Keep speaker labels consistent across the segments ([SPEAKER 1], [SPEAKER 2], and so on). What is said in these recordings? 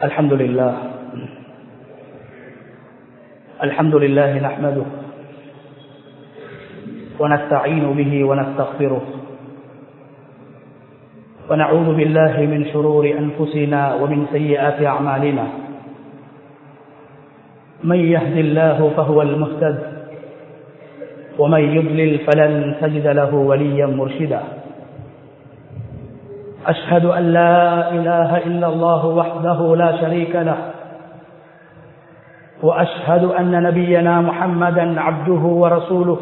[SPEAKER 1] الحمد لله الحمد لله نحمده ونستعين به ونستغفره ونعوذ بالله من شرور أنفسنا ومن سيئات أعمالنا من يهد الله فهو المهتد ومن يضلل فلن تجد له وليا مرشدا أشهد أن لا إله إلا الله وحده لا شريك له وأشهد أن نبينا محمدا عبده ورسوله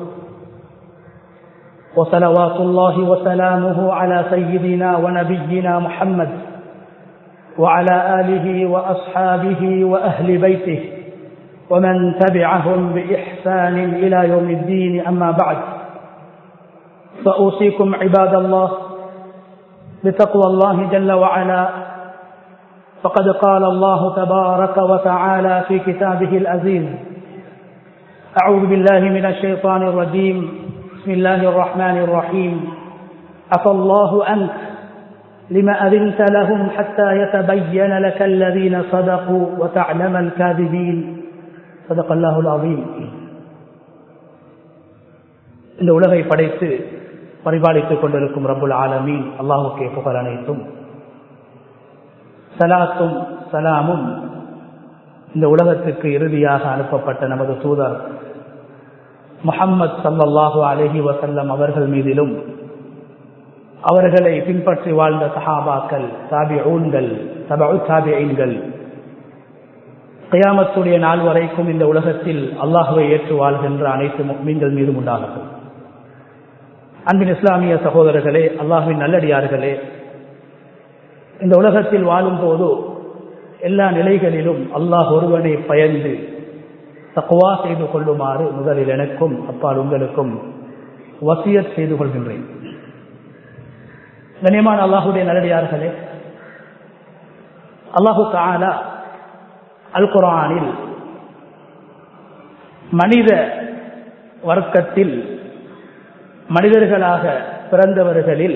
[SPEAKER 1] وصلوات الله وسلامه على سيدنا ونبينا محمد وعلى آله وأصحابه وأهل بيته ومن تبعهم بإحسان إلى يوم الدين أما بعد فأوصيكم عباد الله بتقوى الله جل وعلا فقد قال الله تبارك وتعالى في كتابه العزيز أعوذ بالله من الشيطان الرجيم بسم الله الرحمن الرحيم عفى الله عنك لما أذنت لهم حتى يتبين لك الذين صدقوا وتعلم الكاذبين صدق الله العظيم இந்த உலகை படைத்து பரிபாலித்துக் கொண்டிருக்கும் ரபுல் ஆலமீன் அல்லாஹுக்கே புகழ் அனைத்தும் சலாத்தும் சலாமும் இந்த உலகத்துக்கு இறுதியாக அனுப்பப்பட்ட நமது தூதர் முகம்மது சல்லாஹு அலஹி வசல்லம் அவர்கள் மீதிலும் அவர்களை பின்பற்றி வாழ்ந்த சஹாபாக்கள் தாபி ஊன்கள் தபு தாபியன்கள் கயாமத்துடைய நாள் வரைக்கும் இந்த உலகத்தில் அல்லாஹுவை ஏற்று வாழ்கின்ற அனைத்து மீன்கள் மீதும் உண்டாகட்டும் அன்பின் இஸ்லாமிய சகோதரர்களே அல்லாஹுவின் நல்லடியார்களே இந்த உலகத்தில் வாழும் போது எல்லா நிலைகளிலும் அல்லாஹ் ஒருவனை பயந்து தக்குவா செய்து கொள்ளுமாறு முதலில் எனக்கும் அப்பால் உங்களுக்கும் வசியத் செய்து கொள்கின்றேன் கண்ணியமான அல்லாஹுடைய நல்லடியார்களே அல்லாஹு தாலா அல் குரானில் மனித வர்க்கத்தில் மனிதர்களாக பிறந்தவர்களில்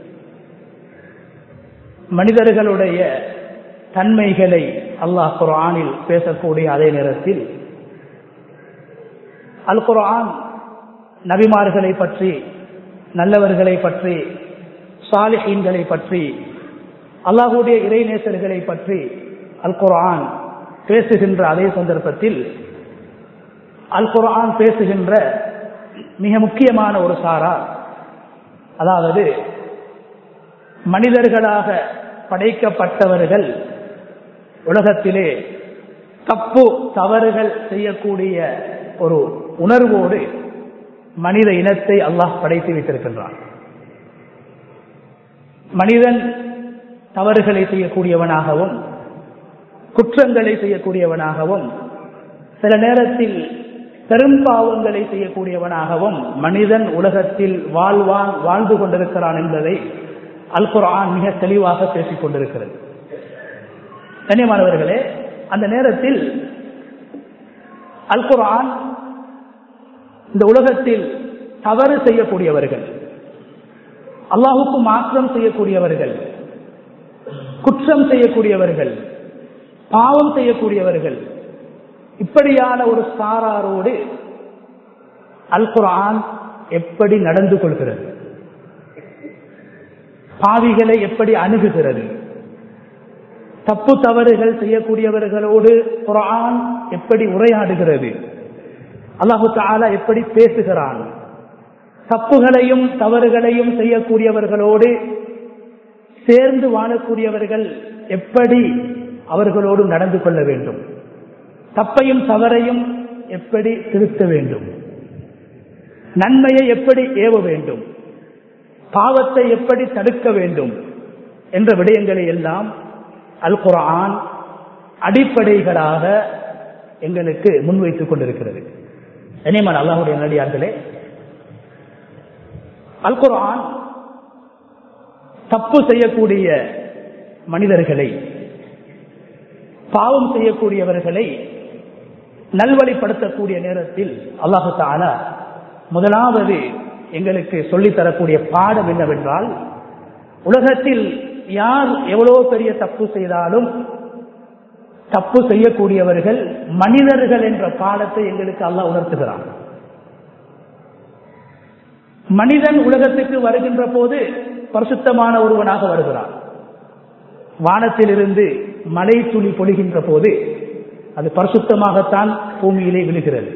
[SPEAKER 1] மனிதர்களுடைய தன்மைகளை அல்லாஹ் குரானில் பேசக்கூடிய அதே நேரத்தில் அல் குரான் நபிமார்களை பற்றி நல்லவர்களை பற்றி சாலிஹீன்களை பற்றி அல்லாஹுடைய இறைநேசர்களை பற்றி அல் குரான் பேசுகின்ற அதே சந்தர்ப்பத்தில் அல் குரான் பேசுகின்ற மிக முக்கியமான ஒரு சாரா அதாவது மனிதர்களாக படைக்கப்பட்டவர்கள் உலகத்திலே தப்பு தவறுகள் செய்யக்கூடிய ஒரு உணர்வோடு மனித இனத்தை அல்லாஹ் படைத்து வைத்திருக்கின்றான் மனிதன் தவறுகளை செய்யக்கூடியவனாகவும் குற்றங்களை செய்யக்கூடியவனாகவும் சில நேரத்தில் பெரும்பாவங்களை செய்யக்கூடியவனாகவும் மனிதன் உலகத்தில் வாழ்வான் வாழ்ந்து கொண்டிருக்கிறான் என்பதை அல் குரான் மிக தெளிவாக பேசிக் கொண்டிருக்கிறது கண்ணியமானவர்களே அந்த நேரத்தில் அல் குரான் இந்த உலகத்தில் தவறு செய்யக்கூடியவர்கள் அல்லாஹுக்கு மாற்றம் செய்யக்கூடியவர்கள் குற்றம் செய்யக்கூடியவர்கள் பாவம் செய்யக்கூடியவர்கள் இப்படியான ஒரு சாராரோடு அல் குரான் எப்படி நடந்து கொள்கிறது பாவிகளை எப்படி அணுகுகிறது தப்பு தவறுகள் செய்யக்கூடியவர்களோடு குரான் எப்படி உரையாடுகிறது அல்லாஹு தாலா எப்படி பேசுகிறான் தப்புகளையும் தவறுகளையும் செய்யக்கூடியவர்களோடு சேர்ந்து வாழக்கூடியவர்கள் எப்படி அவர்களோடு நடந்து கொள்ள வேண்டும் தப்பையும் தவறையும் எப்படி திருத்த வேண்டும் நன்மையை எப்படி ஏவ வேண்டும் பாவத்தை எப்படி தடுக்க வேண்டும் என்ற விடயங்களை எல்லாம் அல் குரான் அடிப்படைகளாக எங்களுக்கு முன்வைத்துக் கொண்டிருக்கிறது இனிமன் அல்லாஹுடைய நடிகார்களே அல் குரான் தப்பு செய்யக்கூடிய மனிதர்களை பாவம் செய்யக்கூடியவர்களை நல்வழிப்படுத்தக்கூடிய நேரத்தில் அல்லாஹு தாலா முதலாவது எங்களுக்கு சொல்லித்தரக்கூடிய பாடம் என்னவென்றால் உலகத்தில் யார் எவ்வளவு பெரிய தப்பு செய்தாலும் தப்பு செய்யக்கூடியவர்கள் மனிதர்கள் என்ற பாடத்தை எங்களுக்கு அல்லாஹ் உணர்த்துகிறான் மனிதன் உலகத்துக்கு வருகின்ற போது பரிசுத்தமான ஒருவனாக வருகிறான் வானத்திலிருந்து மழை துளி பொழிகின்ற போது அது பரிசுத்தமாகத்தான் பூமியிலே விழுகிறது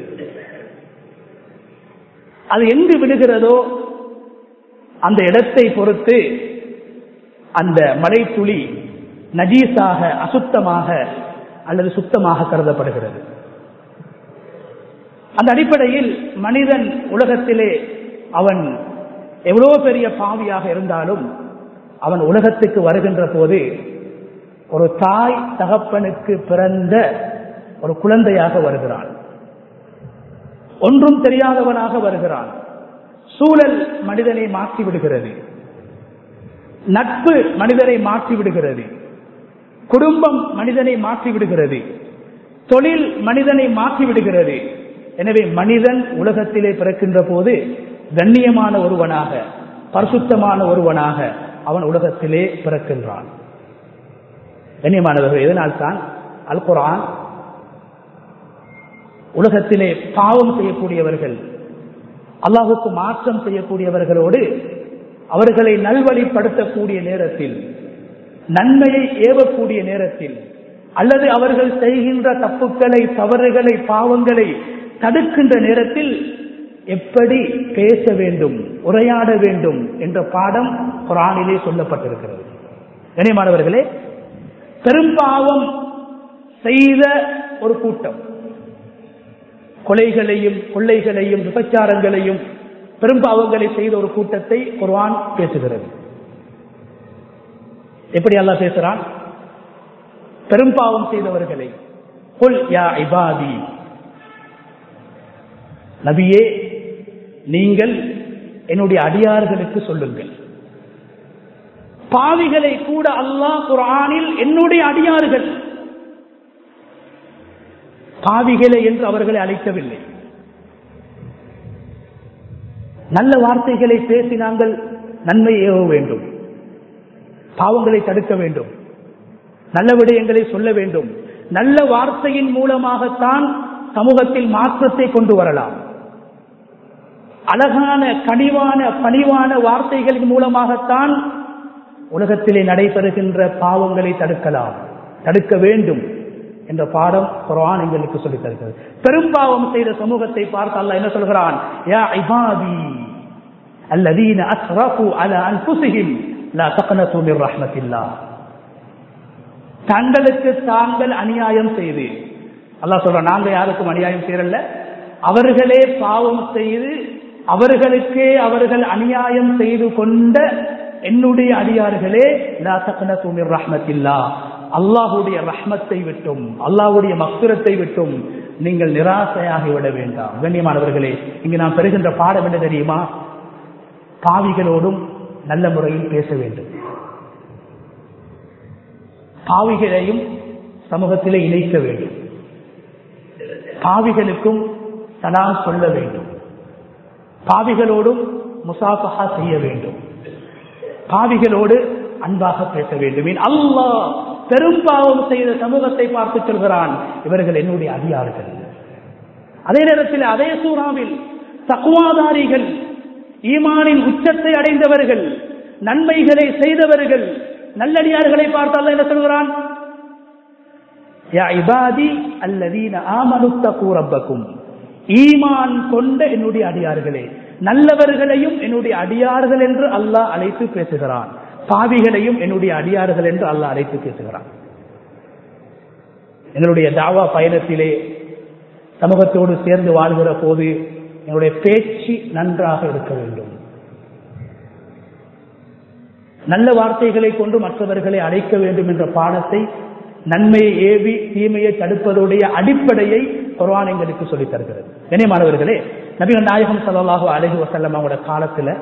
[SPEAKER 1] அது எங்கு விழுகிறதோ அந்த இடத்தை பொறுத்து அந்த மழை துளி நஜீஸாக அசுத்தமாக அல்லது சுத்தமாக கருதப்படுகிறது அந்த அடிப்படையில் மனிதன் உலகத்திலே அவன் எவ்வளவு பெரிய பாவியாக இருந்தாலும் அவன் உலகத்துக்கு வருகின்ற போது ஒரு தாய் தகப்பனுக்கு பிறந்த ஒரு குழந்தையாக வருகிறான் ஒன்றும் தெரியாதவனாக வருகிறான் சூழல் மனிதனை மாற்றி விடுகிறது நட்பு மனிதனை மாற்றி விடுகிறது குடும்பம் மனிதனை மாற்றி விடுகிறது தொழில் மனிதனை மாற்றி விடுகிறது எனவே மனிதன் உலகத்திலே பிறக்கின்ற போது கண்ணியமான ஒருவனாக பரிசுத்தமான ஒருவனாக அவன் உலகத்திலே பிறக்கின்றான் கண்ணியமானவர்கள் இதனால்தான் அல் குரான் உலகத்திலே பாவம் செய்யக்கூடியவர்கள் அல்லாஹுக்கு மாற்றம் செய்யக்கூடியவர்களோடு அவர்களை நல்வழிப்படுத்தக்கூடிய நேரத்தில் நன்மையை ஏவக்கூடிய நேரத்தில் அல்லது அவர்கள் செய்கின்ற தப்புக்களை தவறுகளை பாவங்களை தடுக்கின்ற நேரத்தில் எப்படி பேச வேண்டும் உரையாட வேண்டும் என்ற பாடம் குரானிலே சொல்லப்பட்டிருக்கிறது கனியமானவர்களே பெரும்பாவம் செய்த ஒரு கூட்டம் கொலைகளையும் கொள்ளைகளையும் விபச்சாரங்களையும் பெரும்பாவங்களை செய்த ஒரு கூட்டத்தை குர்வான் பேசுகிறது எப்படி அல்லா பேசுறான் பெரும்பாவம் செய்தவர்களை கொல் யா இபாதி நபியே நீங்கள் என்னுடைய அடியார்களுக்கு சொல்லுங்கள் பாவிகளை கூட அல்லாஹ் குரானில் என்னுடைய அடியார்கள் பாவிகளை என்று அவர்களை அழைக்கவில்லை நல்ல வார்த்தைகளை பேசி நாங்கள் நன்மை ஏவ வேண்டும் பாவங்களை தடுக்க வேண்டும் நல்ல விடயங்களை சொல்ல வேண்டும் நல்ல வார்த்தையின் மூலமாகத்தான் சமூகத்தில் மாற்றத்தை கொண்டு வரலாம் அழகான கனிவான பணிவான வார்த்தைகளின் மூலமாகத்தான் உலகத்திலே நடைபெறுகின்ற பாவங்களை தடுக்கலாம் தடுக்க வேண்டும் என்ற பாடம் குரான் எங்களுக்கு சொல்லித் தருகிறது பெரும்பாவம் செய்த சமூகத்தை பார்த்து அல்ல என்ன சொல்கிறான் யா இபாதி அல்லதீன அஸ்ரஃபு அல அன்ஃபுஸிஹிம் லா தக்னது மிர் ரஹ்மத்தில்லாஹ் தங்களுக்கு தாங்கள் அநியாயம் செய்து அல்லாஹ் சொல்ற நாங்க யாருக்கும் அநியாயம் செய்யறல்ல அவர்களே பாவம் செய்து அவர்களுக்கே அவர்கள் அநியாயம் செய்து கொண்ட என்னுடைய அடியார்களே லா தக்னது மிர் ரஹ்மத்தில்லாஹ் அல்லாஹுடைய ரஹ்மத்தை விட்டும் அல்லாஹுடைய மக்குரத்தை விட்டும் நீங்கள் நிராசையாகி விட வேண்டாம் கண்ணியமானவர்களே இங்கு நாம் பெறுகின்ற பாடம் என்ன தெரியுமா பாவிகளோடும் நல்ல முறையில் பேச வேண்டும் பாவிகளையும் சமூகத்திலே இணைக்க வேண்டும் பாவிகளுக்கும் சலாம் சொல்ல வேண்டும் பாவிகளோடும் முசாஃபஹா செய்ய வேண்டும் பாவிகளோடு அன்பாக பேச வேண்டும் அல்லாஹ் பெரும்பாவம் செய்த சமூகத்தை பார்த்து சொல்கிறான் இவர்கள் என்னுடைய அதிகாரிகள் அதே நேரத்தில் அதே சூறாவில் தக்குவாதாரிகள் ஈமானின் உச்சத்தை அடைந்தவர்கள் நன்மைகளை செய்தவர்கள் நல்லடியார்களை பார்த்தால் என்ன சொல்கிறான் ஈமான் கொண்ட என்னுடைய அடியார்களே நல்லவர்களையும் என்னுடைய அடியார்கள் என்று அல்லாஹ் அழைத்து பேசுகிறான் பாவிகளையும் என்னுடைய அடியார்கள் என்று அல்லாஹ் அழைத்து பேசுகிறான் எங்களுடைய தாவா பயணத்திலே சமூகத்தோடு சேர்ந்து வாழ்கிற போது எங்களுடைய பேச்சு நன்றாக இருக்க வேண்டும் நல்ல வார்த்தைகளை கொண்டு மற்றவர்களை அழைக்க வேண்டும் என்ற பாடத்தை நன்மையை ஏவி தீமையை தடுப்பதுடைய அடிப்படையை குர்ஆன் எங்களுக்கு சொல்லித் தருகிறது கண்ணியமானவர்களே நபிகள் நாயகம் ஸல்லல்லாஹு அலைஹி வஸல்லம் அவங்களோட காலத்துல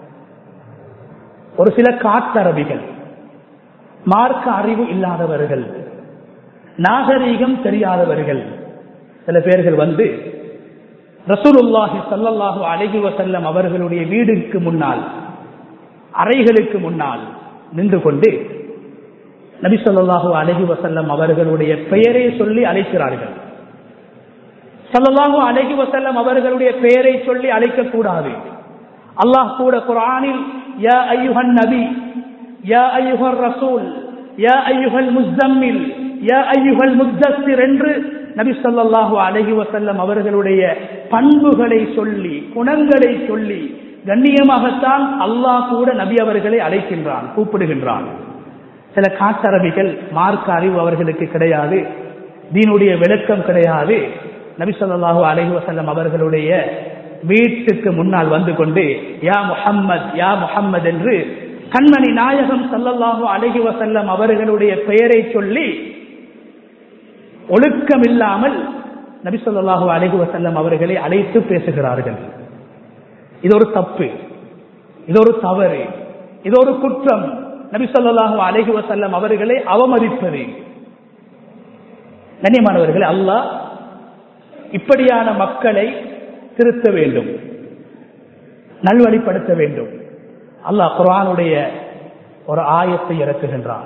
[SPEAKER 1] ஒரு சில காட்டரபிகள் மார்க்க அறிவு இல்லாதவர்கள் நாகரீகம் தெரியாதவர்கள் சில பேர்கள் வந்து ரசூலுல்லாஹி ஸல்லல்லாஹு அலைஹி வஸல்லம் அவர்களுடைய வீடுக்கு முன்னால் அறைகளுக்கு முன்னால் நின்று கொண்டு நபி சொல்லாஹு அலஹி வசல்லம் அவர்களுடைய பெயரை சொல்லி அழைக்கிறார்கள் சல்லல்லாஹு அலஹி வசல்லம் அவர்களுடைய பெயரை சொல்லி அழைக்கக்கூடாது அல்லாஹ் கூட குரானில் யா ஐயுஹன் நபி யா ஐயுஹர் ரசூல் யா ஐயுஹல் முஸ்தம்மில் யா ஐயுஹல் முத்தஸ்திர் என்று நபி சொல்லாஹு அலஹி வசல்லம் அவர்களுடைய பண்புகளை சொல்லி குணங்களை சொல்லி கண்ணியமாகத்தான் அல்லாஹ் கூட நபி அவர்களை அழைக்கின்றான் கூப்பிடுகின்றான் சில காட்டரபிகள் மார்க்க அறிவு அவர்களுக்கு கிடையாது தீனுடைய விளக்கம் கிடையாது நபி சொல்லாஹு அலஹி வசல்லம் அவர்களுடைய வீட்டுக்கு முன்னால் வந்து கொண்டு யா முஹம்மத் யா முஹம்மது என்று கண்மணி நாயகம் சல்லல்லாஹு அலஹி வசல்லம் அவர்களுடைய பெயரை சொல்லி ஒழுக்கம் இல்லாமல் நபி சொல்லாஹு அலஹி வசல்லம் அவர்களை அழைத்து பேசுகிறார்கள் இது ஒரு தப்பு இது ஒரு தவறு இது ஒரு குற்றம் நபி சொல்லாஹு அலஹி வசல்லம் அவர்களை அவமதிப்பது கண்ணியமானவர்கள் அல்லாஹ் இப்படியான மக்களை திருத்த வேண்டும் நல்வழிப்படுத்த வேண்டும் அல்லாஹ் குரானுடைய ஒரு ஆயத்தை இறக்குகின்றான்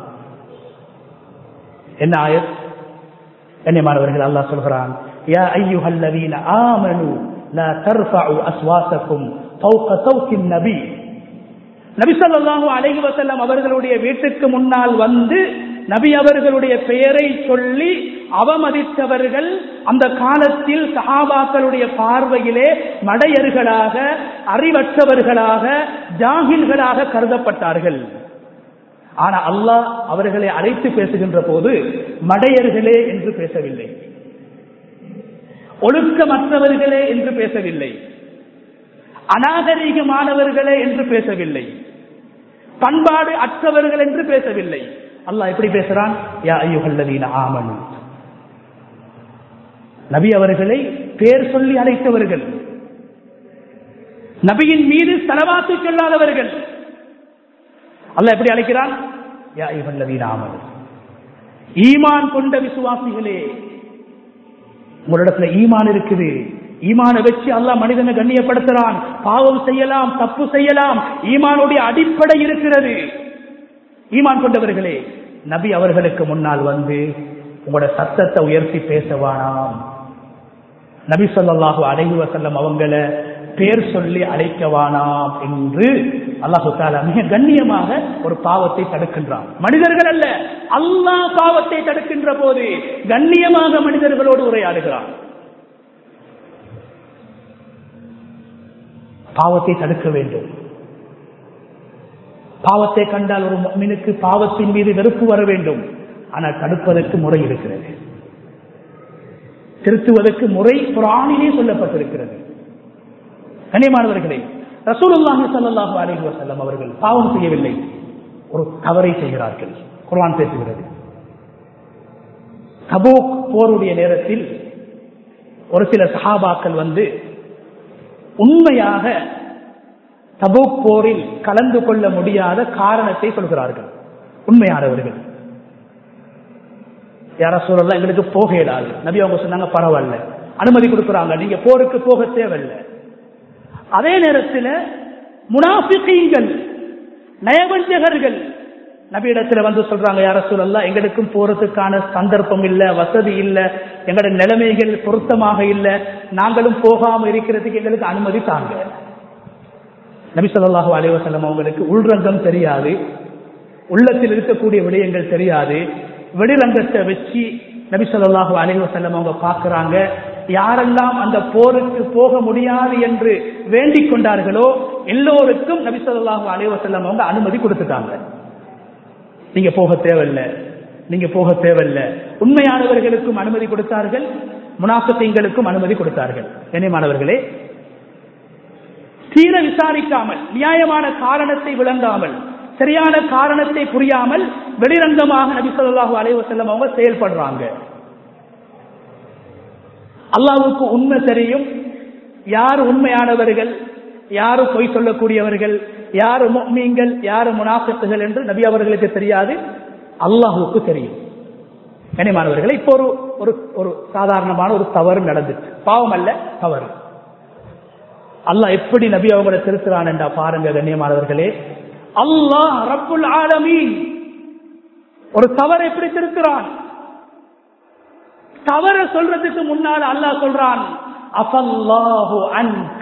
[SPEAKER 1] என்ன ஆயத் கண்ணியமானவர்கள் அல்லாஹ் சொல்கிறான் யா ஐயுஹல்லவீன ஆமனு லா தர்ஃபஉ அஸ்வாசக்கும் ஃபௌக சௌத்தின் நபி நபி ஸல்லல்லாஹு அலைஹி வஸல்லம் அவர்களுடைய வீட்டுக்கு முன்னால் வந்து நபி அவர்களுடைய பெயரை சொல்லி அவமதித்தவர்கள் அந்த காலத்தில் சஹாபாக்களுடைய பார்வையிலே மடையர்களாக அறிவற்றவர்களாக ஜாகில்களாக கருதப்பட்டார்கள் ஆனா அல்லாஹ் அவர்களை அழைத்து பேசுகின்ற போது மடையர்களே என்று பேசவில்லை ஒழுக்கமற்றவர்களே என்று பேசவில்லை அநாகரீகமானவர்களே என்று பேசவில்லை பண்பாடு அற்றவர்கள் என்று பேசவில்லை அல்லாஹ் எப்படி பேசுறான் யா ஐயுகல்லதீன ஆமனு நபி அவர்களை பேர் சொல்லி அழைத்தவர்கள் நபியின் மீது செலவாத்து சொல்லாதவர்கள் அல்ல எப்படி அழைக்கிறான் யா ஐயுகல்லதீன ஆமனு ஈமான் கொண்ட விசுவாசிகளே உங்களிடத்துல ஈமான் இருக்குது ஈமான வச்சு அல்லாஹ் மனிதனை கண்ணியப்படுத்துறான் பாவம் செய்யலாம் தப்பு செய்யலாம் ஈமானுடைய அடிப்படை இருக்கிறது ஈமான் கொண்டவர்களே நபி அவர்களுக்கு முன்னால் வந்து உங்களோட சத்தத்தை உயர்த்தி பேசவானாம் நபி சொல்லாஹு அலைஹி வசல்லம் அவங்கள பேர் சொல்லி அழைக்கவானாம் என்று அல்லாஹு தாலா மிக கண்ணியமாக ஒரு பாவத்தை தடுக்கின்றான் மனிதர்கள் அல்ல அல்லாஹ் பாவத்தை தடுக்கின்ற போது கண்ணியமாக மனிதர்களோடு உரையாடுகிறான் பாவத்தை தடுக்க வேண்டும் பாவத்தை கண்டால் ஒரு மீனுக்கு பாவத்தின் மீது வெறுப்பு வர வேண்டும் ஆனால் தடுப்பதற்கு முறை இருக்கிறது திருத்துவதற்கு முறை புராணிலே சொல்லப்பட்டிருக்கிறது கண்ணியமானவர்களே ரசூலுல்லாஹி ஸல்லல்லாஹு அலைஹி வஸல்லம் அவர்கள் பாவம் செய்யவில்லை ஒரு தவறை செய்கிறார்கள் குர்ஆன் பேசுகிறது தபூக் போருடைய நேரத்தில் ஒரு சில சஹாபாக்கள் வந்து உண்மையாக தபூக் போரில் கலந்து கொள்ள முடியாத காரணத்தை சொல்கிறார்கள் உண்மையானவர்கள் யார சொல்லலாம் எங்களுக்கு போக இயலாது நபி அவங்க சொன்னாங்க பரவாயில்ல அனுமதி கொடுக்குறாங்க நீங்க போருக்கு போக தேவையில்லை அதே நேரத்தில் முனாஃபிகீங்கள் நயவஞ்சகர்கள் நபியிடத்துல வந்து சொல்றாங்க யார சொல்லலாம் எங்களுக்கும் போறதுக்கான சந்தர்ப்பம் இல்ல வசதி இல்ல எங்களோட நிலைமைகள் பொருத்தமாக இல்ல நாங்களும் போகாம இருக்கிறதுக்கு எங்களுக்கு அனுமதி தாங்க நபி சொல்லாஹு அலைவசல்லம் அவங்களுக்கு உள்ரங்கம் தெரியாது உள்ளத்தில் இருக்கக்கூடிய விடயங்கள் தெரியாது வெளிரங்கத்தை வச்சு நபி சொல்லாஹு அலைவசல்லம் அவங்க பார்க்கிறாங்க யாரெல்லாம் அந்த போருக்கு போக முடியாது என்று வேண்டிக் கொண்டார்களோ எல்லோருக்கும் நபி சொல்லாஹு அலைவசல்லம் அவங்க அனுமதி கொடுத்துட்டாங்க நீங்க போக தேவையில்ல நீங்க போக தேவையில்ல உண்மையானவர்களுக்கும் அனுமதி கொடுத்தார்கள் முனாசத்தைங்களுக்கும் அனுமதி கொடுத்தார்கள் கண்ணியமானவர்களே தீர விசாரிக்காமல் நியாயமான காரணத்தை விளங்காமல் சரியான காரணத்தை புரியாமல் வெளிரங்கமாக நபி சொல்லாஹு அலைவசல்லம் அவங்க செயல்படுறாங்க அல்லாவுக்கு உண்மை தெரியும் யார் உண்மையானவர்கள் யாரு பொய் சொல்லக்கூடியவர்கள் யாரு மீன்கள் யாரு முனாஃபித்துகள் என்று நபி அவர்களுக்கு தெரியாது அல்லாஹுக்கு தெரியும் கனிமானவர்களை இப்போ ஒரு ஒரு ஒரு சாதாரணமான ஒரு தவறு நடந்துச்சு பாவம் அல்ல தவறு அல்லாஹ் எப்படி நபி அவங்களை திருத்துறான் என்றா பாருங்க கண்ணியமானவர்களே அல்லாஹ் ரப்புல் ஆலமீன் ஒரு தவறை எப்படி திருத்துறான் தவற சொல்றதுக்கு முன்னால் அல்லாஹ் சொல்றான் அஃபல்லாஹு அன்க்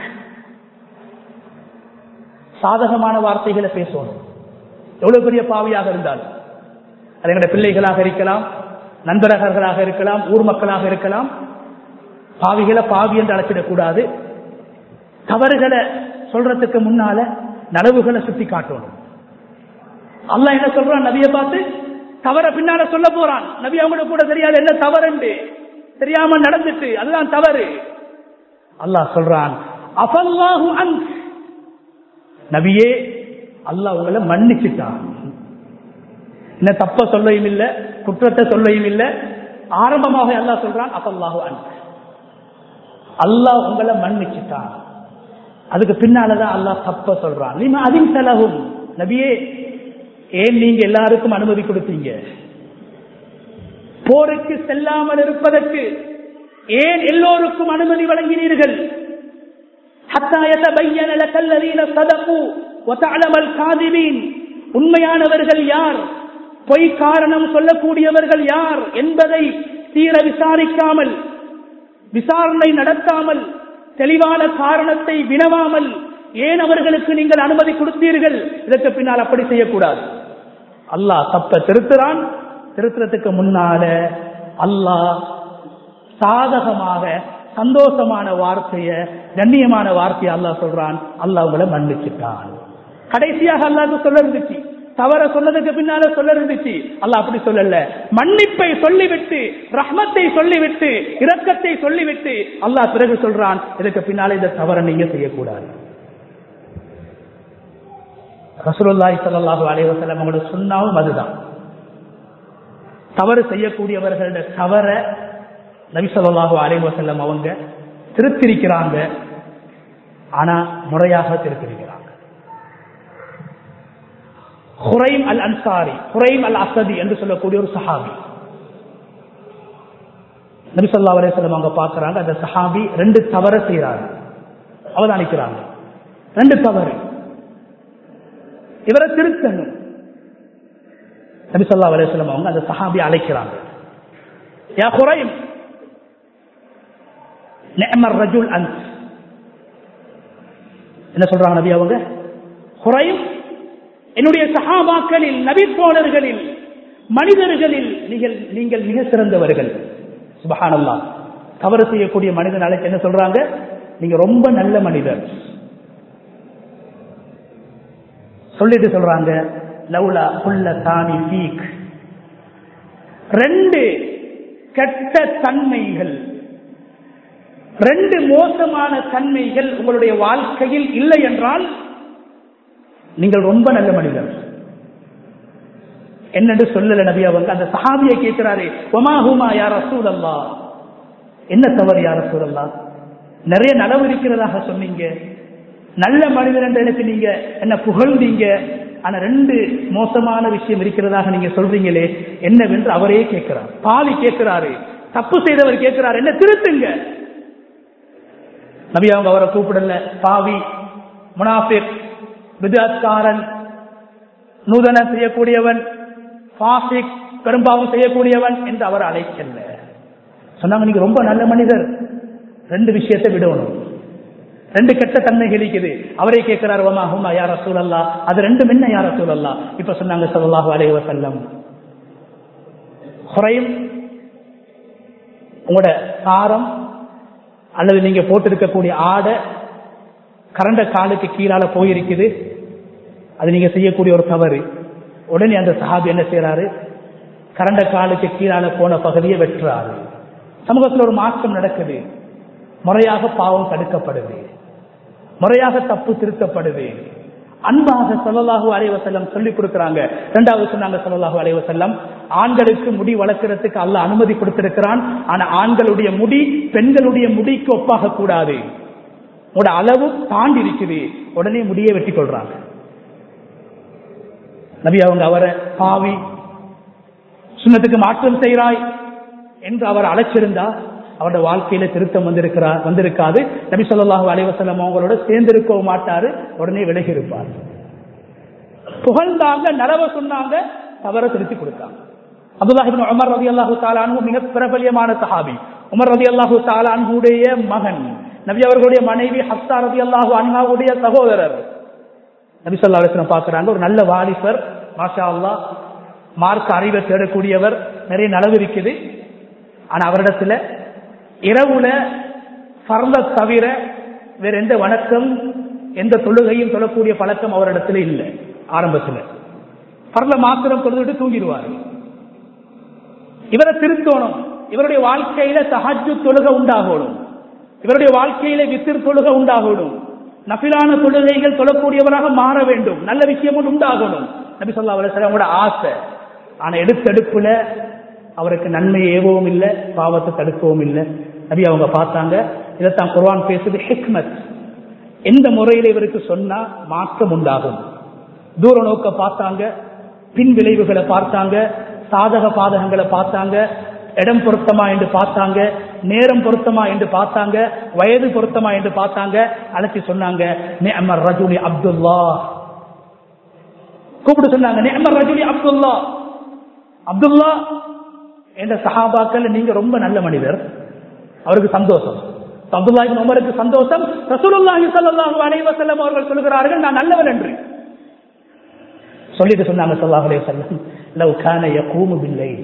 [SPEAKER 1] சாதகமான வார்த்தைகளை பேசணும் எவ்வளவு பெரிய பாவியாக இருந்தாலும் அது எங்களுடைய பிள்ளைகளாக இருக்கலாம் நண்பர்களாக இருக்கலாம் ஊர் மக்களாக இருக்கலாம் பாவிகளை பாவி என்று அழைச்சிடக்கூடாது தவறுகளை சொல்றதுக்கு முன்னால நலவுகளை சுட்டி காட்டணும் அல்லாஹ் என்ன சொல்றான் நபியை பார்த்து தவற பின்னால சொல்ல போறான் நபி அவங்களுக்கு கூட தெரியாது என்ன தவறுண்டு தெரியாம நடந்துட்டு அதுதான் தவறு அல்லாஹ் சொல்றான் அஃபல்லாஹு அன்க் நபியே அல்லாஹ் உங்களை மன்னிச்சுட்டான் என்ன தப்ப சொல்லையும் இல்ல குற்றத்தை சொல்லையும் இல்ல ஆரம்பமாக அல்லாஹ் சொல்றான் அஃபல்லாஹு அன்க் அல்லாஹ் உங்களை மன்னிச்சுட்டான் அதுக்கு பின்னாலதான் அல்லாஹ் தப்ப சொல்றான் நீங்க அதின் செலவும் நபியே ஏன் நீங்க எல்லாருக்கும் அனுமதி கொடுத்தீங்க போருக்கு செல்லாமல் இருப்பதற்கு ஏன் எல்லோருக்கும் அனுமதி வழங்கினீர்கள் உண்மையானவர்கள் யார் பொய் காரணம் சொல்லக்கூடியவர்கள் யார் என்பதை தீர விசாரிக்காமல் விசாரணை நடத்தாமல் தெளிவான காரணத்தை வினவாமல் ஏன் அவர்களுக்கு நீங்கள் அனுமதி கொடுத்தீர்கள் இதற்கு பின்னால் அப்படி செய்யக்கூடாது அல்லாஹ் தப்ப திருத்துறான் திருத்துறதுக்கு முன்னால அல்லாஹ் சாதகமாக சந்தோஷமான வார்த்தைய கண்ணியமான வார்த்தையை அல்லாஹ் சொல்றான் அல்லாஹ் உங்களை மன்னிச்சுட்டான் கடைசியாக அல்லாஹ் சொல்ல இருந்துச்சு தவற சொன்னதுக்கு பின்னால சொல்ல இருந்துச்சு அல்லாஹ் அப்படி சொல்லல மன்னிப்பை சொல்லிவிட்டு ரஹ்மத்தை சொல்லிவிட்டு இரக்கத்தை சொல்லிவிட்டு அல்லாஹ் பிறகு சொல்றான் இதுக்கு பின்னால இந்த தவற நீங்க செய்யக்கூடாது ரசூலுல்லாஹி ஸல்லல்லாஹு அலைஹி வஸல்லம் அவங்களோட சுண்ணாவும் அதுதான் தவறு செய்யக்கூடியவர்களோட தவற நபி ஸல்லல்லாஹு அலைஹி வஸல்லம் அவங்க திருத்திருக்கிறாங்க ஆனா முறையாக திருத்திருக்கிறாங்க ஹுரைம் அல் அன்சாரி ஹுரைம் அல் அசதி என்று சொல்லக்கூடிய ஒரு சஹாபி நபி சொல்லா அலையம் அவங்க பார்க்கறாங்க அந்த சஹாபி ரெண்டு தவற செய்யறாரு அவதானிக்கிறாங்க ரெண்டு தவறு இவரை திருத்தணும் நபி சொல்லா அலையம் அவங்க அந்த சஹாபி அழைக்கிறாங்க யா ஹுரைம் நிஅமர் ரஜுல் அன்ஸ் என்ன சொல்றாங்க நபி அவங்க ஹுரைம் என்னுடைய சகாபாக்களில் நபித்தோழர்களில் மனிதர்களில் நீங்கள் நீங்கள் மிக சிறந்தவர்கள் சுபஹானல்லா தவறு செய்யக்கூடிய மனிதன் அழைச்சு என்ன சொல்றாங்க நீங்க ரொம்ப நல்ல மனிதர் சொல்லிட்டு சொல்றாங்க லவுலா புல்ல தானி பீக் ரெண்டு கெட்ட தன்மைகள் ரெண்டு மோசமான தன்மைகள் உங்களுடைய வாழ்க்கையில் இல்லை என்றால் நீங்கள் ரொம்ப நல்ல மனிதர் என்னென்று சொல்லல நபி அவங்க அந்த சஹாபியை கேட்கிறாரு ஒமா ஹுமா யார் அசூல் அல்லா என்ன தவறு யார் அசூல் அல்லா நிறைய நலவு இருக்கிறதாக சொன்னீங்க நல்ல மனிதர் என்று எனக்கு நீங்க என்ன புகழ்ந்தீங்க ஆனா ரெண்டு மோசமான விஷயம் இருக்கிறதாக நீங்க சொல்றீங்களே என்னவென்று அவரே கேட்கிறார் பாவி கேட்கிறாரு தப்பு செய்தவர் கேட்கிறார் என்ன திருத்துங்க நபி அவங்க அவரை கூப்பிடல பாவி முனாஃபிக் விதாத்காரன் நூதன செய்யக்கூடியவன் பாசிக் பெரும்பாவம் செய்யக்கூடியவன் என்று அவர் அழைக்கல சொன்னாங்க நீங்க ரொம்ப நல்ல மனிதர் ரெண்டு விஷயத்தை விடணும் ரெண்டு கெட்ட தன்மைகள் இருக்குது அவரே கேட்கிறார் வமாஹுமா யார சூழல்லா அது ரெண்டும் என்ன யார சூழல்லா இப்ப சொன்னாங்க சல்லாஹு அலைவ செல்லம் குறையும் உங்களோட சாரம் அல்லது நீங்க போட்டிருக்கக்கூடிய ஆடை கரண்ட காலுக்கு கீழால போயிருக்குது அது நீங்க செய்யக்கூடிய ஒரு தவறு உடனே அந்த சஹாபி என்ன செய்யறாரு கரண்ட காலுக்கு கீழால போன பகுதியை வெட்டுறாரு சமூகத்தில் ஒரு மாற்றம் நடக்குது முறையாக பாவம் தடுக்கப்படுது முறையாக தப்பு திருத்தப்படுது அன்பாக சொல்லலாகு அலைவசல்லம் சொல்லிக் கொடுக்கிறாங்க இரண்டாவது சொன்னாங்க சொல்லலாகு அலைவசல்லம் ஆண்களுக்கு முடி வளர்க்கறதுக்கு அல்ல அனுமதி கொடுத்திருக்கிறான் ஆனா ஆண்களுடைய முடி பெண்களுடைய முடிக்கு ஒப்பாக கூடாது உங்களோட அளவு தாண்டி இருக்குது உடனே முடியை வெட்டி கொள்றாங்க நபி அவங்க அவரை பாவி சுண்ணத்துக்கு மாற்றம் செய்கிறாய் என்று அவர் அழைச்சிருந்தா அவருடைய வாழ்க்கையில திருத்தம் வந்திருக்கிறார் வந்திருக்காது நபி சொல்லாஹு அலைவசல்லம் அவங்களோட சேர்ந்திருக்கவும் மாட்டாரு உடனே விலகி இருப்பார் புகழ்ந்தாங்க நலவ சொன்னாங்க தவற திருத்தி கொடுத்தாங்க அப்துல்லாஹிபின் உமர் ரதி அல்லாஹு தாலானு மிக பிரபல்யமான சஹாபி உமர் ரதி அல்லாஹு தாலானுடைய மகன் நபி அவர்களுடைய மனைவி ஹப்தா ரதி அல்லாஹு அன்ஹாவுடைய சகோதரர் நபி சொல்லா அலிஸ்லம் பாக்குறாங்க ஒரு நல்ல வாலிபர் மாஷா அல்லா மார்க் அறிவை தேடக்கூடியவர் நிறைய நலவு இருக்குது ஆனா அவரிடத்துல இரவுல பரந்த தவிர வேற எந்த வணக்கம் எந்த தொழுகையும் தொழக்கூடிய பழக்கம் அவரிடத்துல இல்லை ஆரம்பத்துல பரல மாத்திரம் தொழுதுட்டு தூங்கிடுவார் இவரை திருத்தோணும் இவருடைய வாழ்க்கையில சஹஜு தொழுக உண்டாகணும் இவருடைய வாழ்க்கையில வித்திர் தொழுக உண்டாகணும் நபிலான தொழுகைகள் தொழக்கூடியவராக மாற வேண்டும் நல்ல விஷயமும் உண்டாகணும் நபி சொல்லா அவங்களோட ஆசை ஆனா எடுத்தெடுப்புல அவருக்கு நன்மை ஏவவும் இல்லை பாவத்தை தடுக்கவும் இல்லை நபி அவங்க பார்த்தாங்க இதைத்தான் குர்வான் பேசுது ஹிக்மத் எந்த முறையில் இவருக்கு சொன்னா மாற்றம் உண்டாகும் தூர நோக்க பார்த்தாங்க பின் விளைவுகளை பார்த்தாங்க சாதக பாதகங்களை பார்த்தாங்க இடம் பொருத்தமா என்று பார்த்தாங்க நேரம் பொருத்தமா என்று பார்த்தாங்க வயது பொருத்தமா என்று பார்த்தாங்க அழைச்சி சொன்னாங்க நேமர் ரஜுலி அப்துல்லா கூப்பிட்டு சொன்னாங்க நேமர் ரஜுலி அப்துல்லா அப்துல்லா என்ற சஹாபாக்கள் நீங்க ரொம்ப நல்ல மனிதர் அவருக்கு சந்தோஷம் அப்துல்லாஹின் உமருக்கு சந்தோஷம் ரசூலுல்லாஹி ஸல்லல்லாஹு அலைஹி வஸல்லம் அவர்கள் சொல்கிறார்கள் நான் நல்லவன் என்று சொல்லிட்டு சொன்னாங்க ஸல்லல்லாஹு அலைஹி வஸல்லம் லவ் கான யகூமு பில்லைல்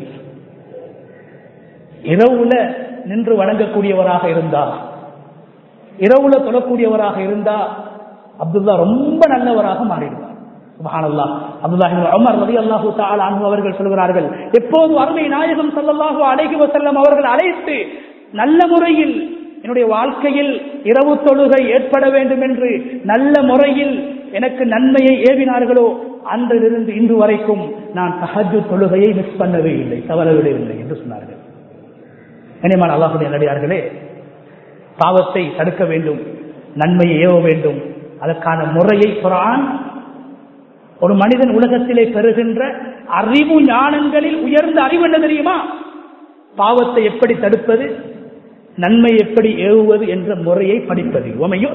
[SPEAKER 1] இரவுல நின்று வணங்கக்கூடியவராக இருந்தா இரவுல தொழக்கூடியவராக இருந்தா அப்துல்லா ரொம்ப நல்லவராக மாறிடுவார் சுபஹானல்லா அப்துல்லாஹி உமர் ரலியல்லாஹு தஆலா அன்ஹு அவர்கள் சொல்கிறார்கள் எப்போது அருமை நாயகம் ஸல்லல்லாஹு அலைஹி வஸல்லம் அவர்கள் அழைத்து நல்ல முறையில் என்னுடைய வாழ்க்கையில் இரவு தொழுகை ஏற்பட வேண்டும் என்று நல்ல முறையில் எனக்கு நன்மையை ஏவினார்களோ அன்றிலிருந்து இன்று வரைக்கும் நான் தஹஜு தொழுகையை மிஸ் பண்ணவே இல்லை தவறவிடவில்லை என்று சொன்னார்கள் கனிமான் அல்லாஹுடைய நடிகார்களே பாவத்தை தடுக்க வேண்டும் நன்மையை ஏவ வேண்டும் அதற்கான முறையை குரான் ஒரு மனிதன் உலகத்திலே பெறுகின்ற அறிவு ஞானங்களில் உயர்ந்த அறிவு என்ன தெரியுமா பாவத்தை எப்படி தடுப்பது நன்மை எப்படி ஏவுவது என்ற முறையை படிப்பது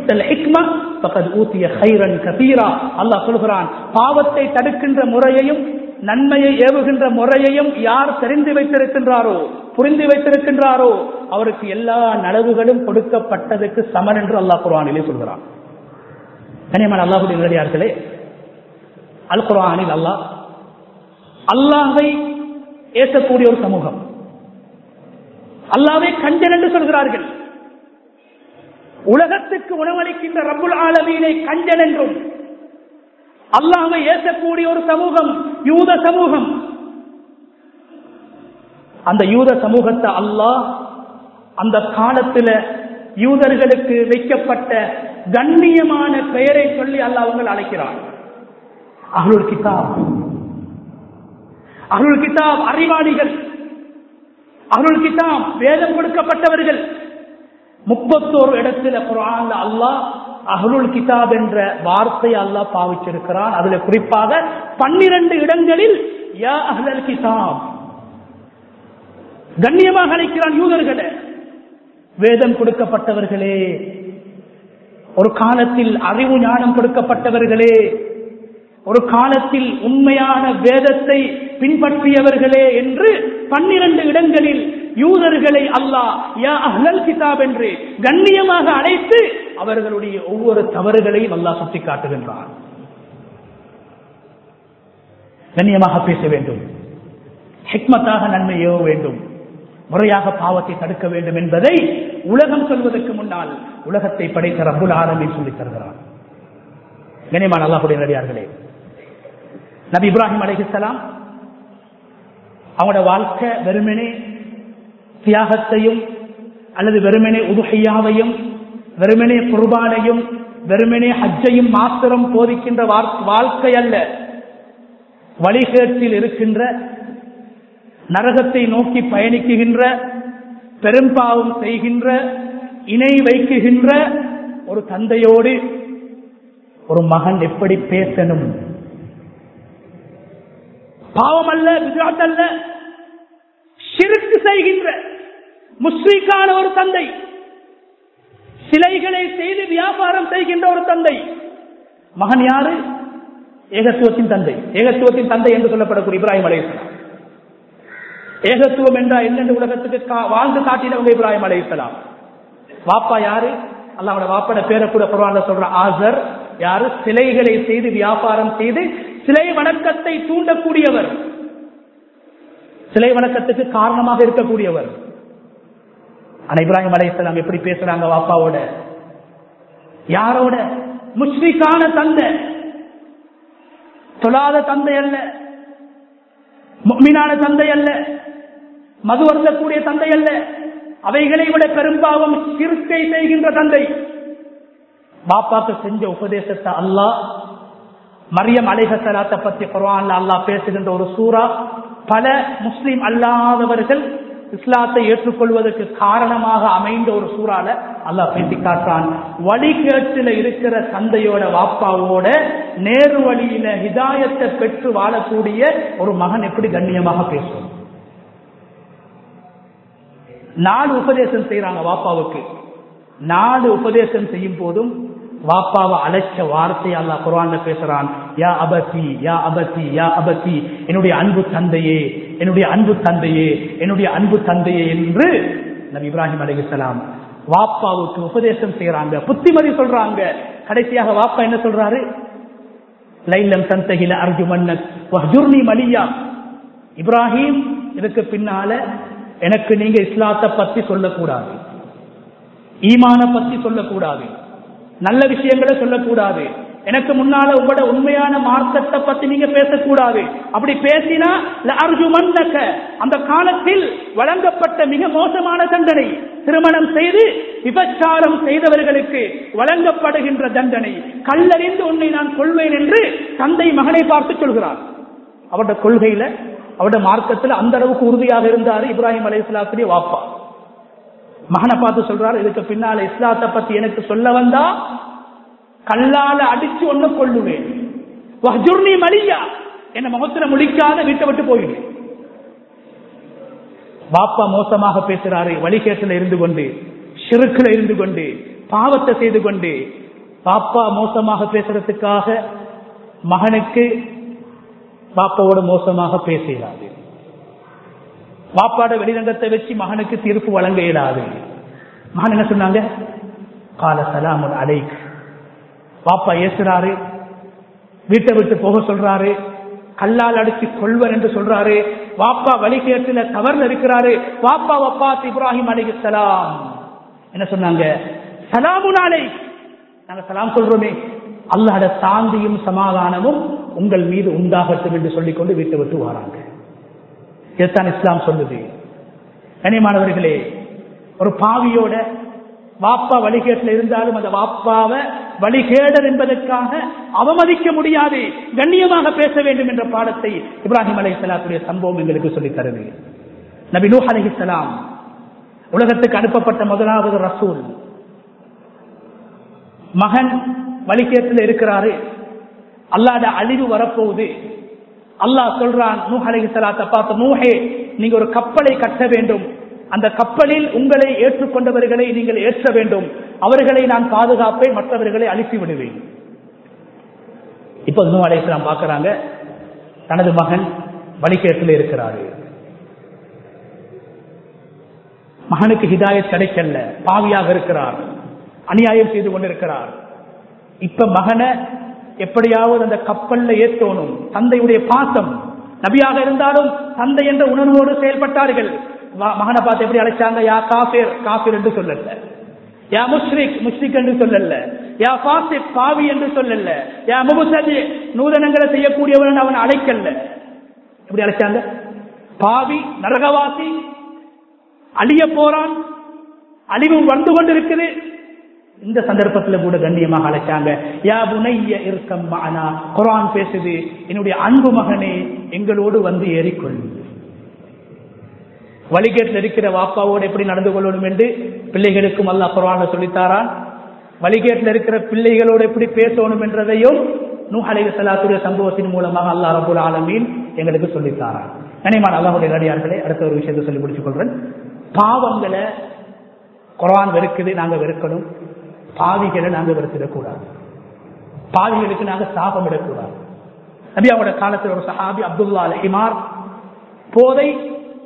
[SPEAKER 1] அல்லாஹ் சொல்கிறான் பாவத்தை தடுக்கின்ற முறையையும் நன்மையை ஏவுகின்ற முறையையும் யார் தெரிந்து வைத்திருக்கின்றாரோ புரிந்து வைத்திருக்கின்றாரோ அவருக்கு எல்லா நலவுகளும் கொடுக்கப்பட்டதுக்கு சமன் என்று அல்லாஹ் குர்ஆனிலே சொல்கிறான் கனியமான அல்லாஹுடைய நிலையார்களே அல் குர்ஆனில் அல்லாஹ் அல்லாஹை ஏற்கக்கூடிய ஒரு சமூகம் அல்லாவே கஞ்சன் என்று சொல்கிறார்கள் உலகத்துக்கு உணவளிக்கின்ற ரப்புல் ஆலமீனை கஞ்சன் என்றும் அல்லாமை ஏற்கக்கூடிய ஒரு சமூகம் யூத சமூகம் அந்த யூத சமூகத்தை அல்லாஹ் அந்த காலத்துல யூதர்களுக்கு வைக்கப்பட்ட கண்ணியமான பெயரை சொல்லி அல்லாஹ் அவங்கள் அழைக்கிறார் அருள் கிதாப் அருள் கிதாப் அறிவாளிகள் அருள் கிதாப் வேதம் கொடுக்கப்பட்டவர்கள் முப்பத்தோரு இடத்துல குரான் அல்லாஹ் அஹ்லுல் கிதாப் என்ற வார்த்தையை அல்லாஹ் பாவிச்சிருக்கிறான் அதுல குறிப்பாக பன்னிரண்டு இடங்களில் யா அஹ்லல் கிதாப் கண்ணியமாக அழைக்கிறான் யூதர்களை வேதம் கொடுக்கப்பட்டவர்களே ஒரு காலத்தில் அறிவு ஞானம் கொடுக்கப்பட்டவர்களே ஒரு காலத்தில் உண்மையான வேதத்தை பின்பற்றியவர்களே என்று பன்னிரண்டு இடங்களில் யூதர்களை அல்லாஹ் யா அஹ்லல் கிதாப் என்று கண்ணியமாக அழைத்து அவர்களுடைய ஒவ்வொரு தவறுகளையும் அல்லாஹ் சுட்டி காட்டுகின்றார் கண்ணியமாக பேச வேண்டும் ஹிக்மத்தாக நன்மையோ வேண்டும் முறையாக பாவத்தை தடுக்க வேண்டும் என்பதை உலகம் சொல்வதற்கு முன்னால் உலகத்தை படைத்த ரபுல் ஆலமின் சொல்லித் தருகிறார் கனிமான் அல்லாஹுடைய நடிகார்களே நபி இப்ராஹிம் அலைஹிஸ்லாம் அவங்களோட வாழ்க்கை வெறுமனே தியாகத்தையும் அல்லது வெறுமனே உதுகையாவையும் வெறுமனே குர்பானையும் வெறுமனே ஹஜ்ஜையும் மாத்திரம் போதிக்கின்ற வாழ்க்கை அல்ல வழிகேட்டில் இருக்கின்ற நரகத்தை நோக்கி பயணிக்குகின்ற பெரும்பாவம் செய்கின்ற இணை வைக்குகின்ற ஒரு தந்தையோடு ஒரு மகன் எப்படி பேசணும் பாவம் அல்ல விஜாத் அல்ல சிறுக்கு செய்கின்ற முஸ்லீக்கான ஒரு தந்தை சிலைகளை செய்து வியாபாரம் செய்கின்ற ஒரு தந்தை மகன் யாரு ஏகத்துவத்தின் தந்தை ஏகத்துவத்தின் தந்தை என்று சொல்லப்படக்கூடிய இப்ராஹிம் அலேஸ்லாம் ஏகத்துவம் என்றா என்னென்று உலகத்துக்கு கா- வாழ்ந்து காட்டினவங்க இப்ராஹிம் அலைஹிஸ்ஸலாம் வாப்பா யாரு அல்லாவோட வாப்பட பேரை கூட குர்ஆன்ல சொல்ற ஆசர் யாரு சிலைகளை செய்து வியாபாரம் செய்து சிலை வணக்கத்தை தூண்டக்கூடியவர் சிலை வணக்கத்துக்கு காரணமாக இருக்கக்கூடியவர் ஆனா இப்ராஹிம் அலைஹிஸ்ஸலாம் எப்படி பேசுறாங்க வாப்பாவோட யாரோட முஸ்லிக்கான தந்தை தொழாத தந்தை அல்ல முக்மினான தந்தை அல்ல மது அருந்தக்கூடிய தந்தை அல்ல அவைகளை விட பெரும்பாவம் சிறுக்கை செய்கின்ற தந்தை பாப்பாக்கு செஞ்ச உபதேசத்தை அல்லாஹ் மரியம் அலைஹசலாத்தை பத்தி குர்ஆன்ல அல்லாஹ் பேசுகின்ற ஒரு சூரா பல முஸ்லிம் அல்லாதவர்கள் இஸ்லாத்தை ஏற்றுக்கொள்வதற்கு காரணமாக அமைந்த ஒரு சூறால அல்லாஹ் பேசி காட்டுறான் வழிகேட்டில் இருக்கிற தந்தையோட வாப்பாவோட நேரு வழியில ஹிதாயத்தை பெற்று வாழக்கூடிய ஒரு மகன் எப்படி கண்ணியமாக பேசும் நாலு உபதேசம் செய்யறாங்க வாப்பாவுக்கு நாலு உபதேசம் செய்யும் போதும் வாப்பாவை அழைச்ச வார்த்தை அல்லாஹ் குர்ஆன்ல பேசுறான் யா அபதி யா அபதி யா அபதி என்னுடைய அன்பு தந்தையே என்னுடைய அன்பு தந்தையே என்னுடைய அன்பு தந்தையே என்று நபி இப்ராஹிம் அலைஹிஸ்ஸலாம் வாப்பாவுக்கு உபதேசம் செய்யறாங்க புத்திமதி சொல்றாங்க கடைசியாக வாப்பா என்ன சொல்றாரு லைலம் தந்தகில அர்ஜுமன்னக் வஹ்ஜுர்னி மலியா இப்ராஹிம் இதுக்கு பின்னால எனக்கு நீங்க இஸ்லாத்தை பத்தி சொல்லக்கூடாது ஈமான பத்தி சொல்லக்கூடாது நல்ல விஷயங்களை சொல்லக்கூடாது எனக்கு முன்னால உங்களோட உண்மையான மார்க்கத்தை பத்தி நீங்க பேசக்கூடாது அப்படி பேசினா அர்ஜுமன்னக்க அந்த காலத்தில் வழங்கப்பட்ட மிக மோசமான தண்டனை திருமணம் செய்து விபச்சாரம் செய்தவர்களுக்கு வழங்கப்படுகின்ற தண்டனை கல்லறிந்து உன்னை நான் கொள்வேன் என்று தந்தை மகனை பார்த்து சொல்கிறார் அவருடைய கொள்கையில அவருடைய மார்க்கத்தில் அந்த அளவுக்கு உறுதியாக இருந்தாரு இப்ராஹிம் அலைஹிஸ்லாத்துடைய வாப்பா மகனை பார்த்து சொல்றாரு இதுக்கு பின்னால இஸ்லாத்தை பத்தி எனக்கு சொல்ல வந்தா கல்லால அடிச்சு ஒண்ணு கொள்ளுவேன் வஹ்ஜுர்னி மலியா என்ன முகத்துல முடிக்காத வீட்டை விட்டு போயிடு வாப்பா மோசமாக பேசுறாரு வழிகேட்டில் இருந்து கொண்டு சிறுக்கில் இருந்து கொண்டு பாவத்தை செய்து கொண்டு பாப்பா மோசமாக பேசுறதுக்காக மகனுக்கு பாப்பாவோட மோசமாக பேச இயலாது வாப்பாட வெளிரங்கத்தை வச்சு மகனுக்கு தீர்ப்பு வழங்க இயலாது மகன் என்ன சொன்னாங்க கால சலாமுன் அலைக் வாப்பா ஏசுறாரு வீட்டை விட்டு போக சொல்றாரு கல்லால் அடிச்சு கொள்வர் என்று சொல்றாரு வாப்பா வழிகேட்டுல தவறுல இருக்கிறாரு வாப்பா வப்பா இப்ராஹிம் அலைஹி சலாம் என்ன சொன்னாங்க சலாமுன் அலைக் நாங்க சலாம் சொல்றோமே அல்லாட சாந்தியும் சமாதானமும் உங்கள் மீது உண்டாகட்டும் என்று சொல்லிக்கொண்டு வீட்டை விட்டு வராங்க இதுதான் இஸ்லாம் சொல்லுது கனிமானவர்களே ஒரு பாவியோட வாப்பா வழிகேட்டில் இருந்தாலும் அந்த வாப்பாவை வழிகேடர் என்பதற்காக அவமதிக்க முடியாது கண்ணியமாக பேச வேண்டும் என்ற பாடத்தை இப்ராஹிம் அலை சலாத்துடைய சம்பவம் எங்களுக்கு சொல்லித் தருது நபி நூஹ் அலைஹிஸ்ஸலாம் உலகத்துக்கு அனுப்பப்பட்ட முதலாவது ரசூல் மகன் வழிகேட்டில் இருக்கிறாரு அல்லாட அழிவு வரப்போகுது அல்லாஹ் சொல்றான் நூஹ் அலைஹிஸ்ஸலாத்தை பார்த்து நூஹே நீங்க ஒரு கப்பலை கட்ட வேண்டும் அந்த கப்பலில் உங்களை ஏற்றுக்கொண்டவர்களை நீங்கள் ஏற்ற வேண்டும் அவர்களை நான் பாதுகாப்பேன் மற்றவர்களை அழித்து விடுவேன் இப்ப நூ அலைஹிஸ்ஸலாம் பார்க்கறாங்க தனது மகன் வழிகேட்டில் இருக்கிறாரு மகனுக்கு ஹிதாயத் கிடைக்கல பாவியாக இருக்கிறார் அநியாயம் செய்து கொண்டிருக்கிறார் இப்ப மகனை எப்படியாவது அந்த கப்பல்ல ஏற்றோனும் தந்தையுடைய பாசம் நபியாக இருந்தாலும் தந்தை என்ற உணர்வோடு செயல்பட்டார்கள் வா- மகனை பார்த்து எப்படி அழைச்சாங்க யா காஃபிர் காஃபிர் என்று சொல்லல யா முஷ்ரிக் முஷ்ரிக் என்று சொல்லல யா பாசிக் பாவி என்று சொல்லல யா முபுசதி நூதனங்களை செய்யக்கூடியவன் அவன் அழைக்கல எப்படி அழைச்சாங்க பாவி நரகவாசி அழிய போறான் அழிவு வந்து கொண்டிருக்குது இந்த சந்தர்ப்பத்தில் கூட கண்ணியமாக அழைச்சாங்க யா புனைய இருக்கம் மானா குரான் பேசுது என்னுடைய அன்பு மகனே எங்களோடு வந்து ஏறிக்கொள் வழிகேட்டில் இருக்கிற வாப்பாவோடு எப்படி நடந்து கொள்ளணும் என்று பிள்ளைகளுக்கும் அல்லாஹ் குரான சொல்லித்தாரான் வழிகேட்டில் இருக்கிற பிள்ளைகளோடு எப்படி பேசணும் என்றதையும் நூஹ் அலைஹி ஸலாத்துடைய சம்பவத்தின் மூலமாக அல்லாஹ் ரபுல் ஆலமீன் எங்களுக்கு சொல்லித்தாரான் கனிமான் அல்லாஹுடைய நடிகார்களே அடுத்த ஒரு விஷயத்தை சொல்லி முடிச்சுக் கொள்றேன் பாவங்களை குரான் வெறுக்குது நாங்க வெறுக்கணும் பாவிகளை நாங்க வெறுத்திடக்கூடாது பாவிகளுக்கு நாங்க சாபம் இடக்கூடாது நபி அவரோட காலத்தில் ஒரு சஹாபி அப்துல்லா அல் ஹிமார் போதை